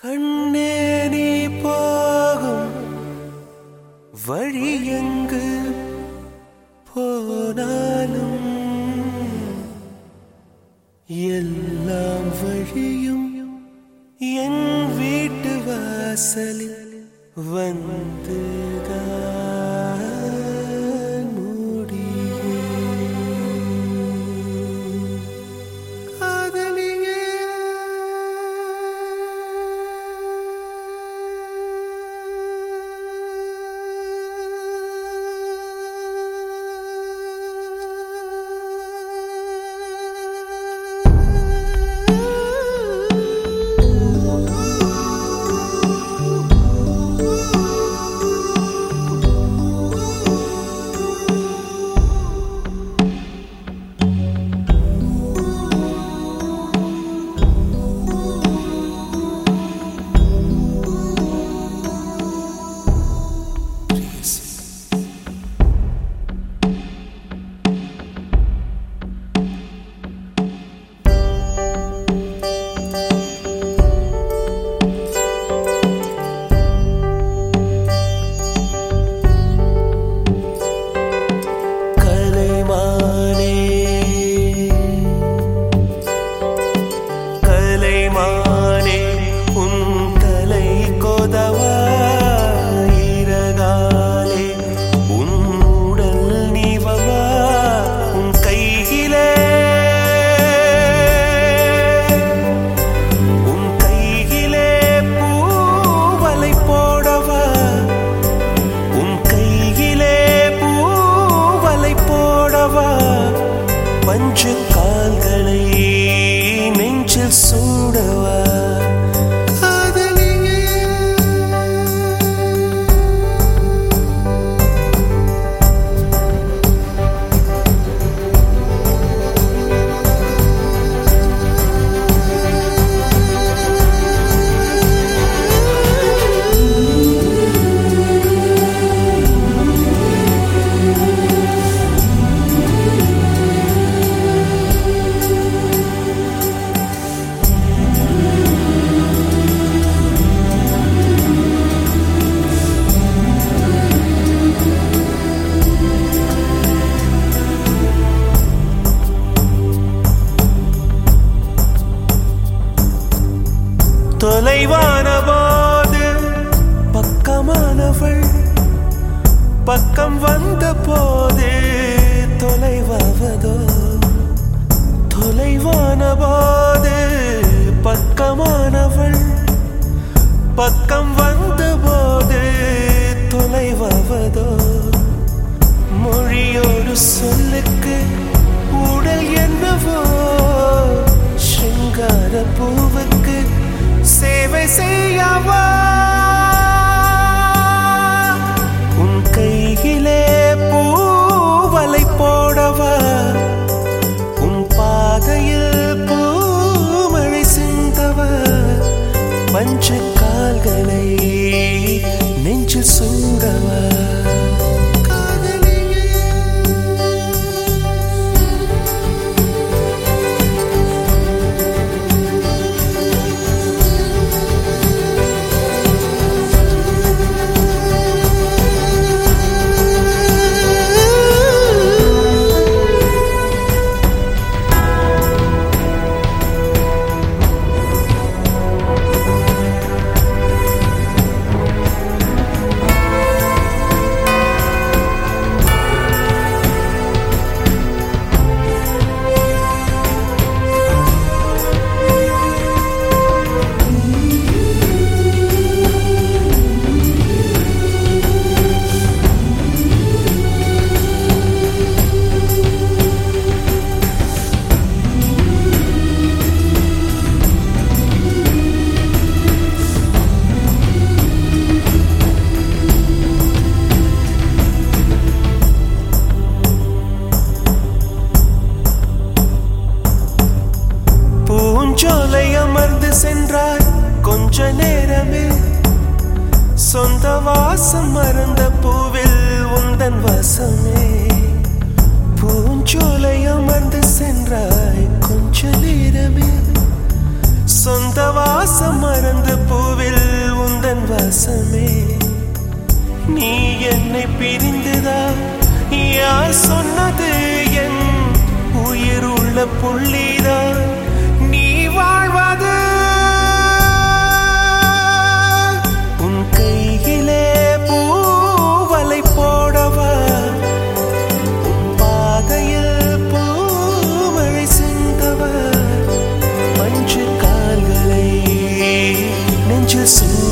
கண்ணே நீ போகும் வழி எங்கு போனாலும் எல்லாம் வழியும் என் வீட்டு வாசலில் வந்துதான் முடியும் காதலியே கலைமானே கலைமானே உன் தலை கொதவா இறகாலே உன் உடல் நீவவா உன் கையிலே உன் கையிலே பூவலை போடவா உன் கையிலே பூவலை போடவா பஞ்சு கால்களை நெஞ்சில் சூடவா காதலியே தொலைவான போது பக்கமானவள் பக்கம் வந்த போது தொலைவாவதோ தொலைவான போது பக்கமானவள் பக்கம் வந்த போது தொலைவாவதோ மொழியோடு சொல்லுக்கு உடல் என்னவோ சிங்கார பூவுக்கு சேவை செய்யவா உன் கையிலே பூவலை போடவா உன் பாதையில் பூமழை சிந்தவா பஞ்சு கால்களை நெஞ்சில் சூடவா காதலியே பூஞ்சோலை அமர்ந்து சென்றாய் கொஞ்ச நேரமே சொந்த வாசம் மறந்த பூவில் உந்தன் வாசமே பூஞ்சோலை அமர்ந்து சென்றாய் கொஞ்ச நேரமே சொந்த வாசம் மறந்து பூவில் பிரிந்துதா யார் சொன்னது என் உயிர் உள்ள புள்ளிதான் நீ வாழ்வது உன் கையிலே பூவலை போடவா உன் பாதையில் பூமழை சிந்தவா மஞ்சு கால்களை நெஞ்சில் சிந்த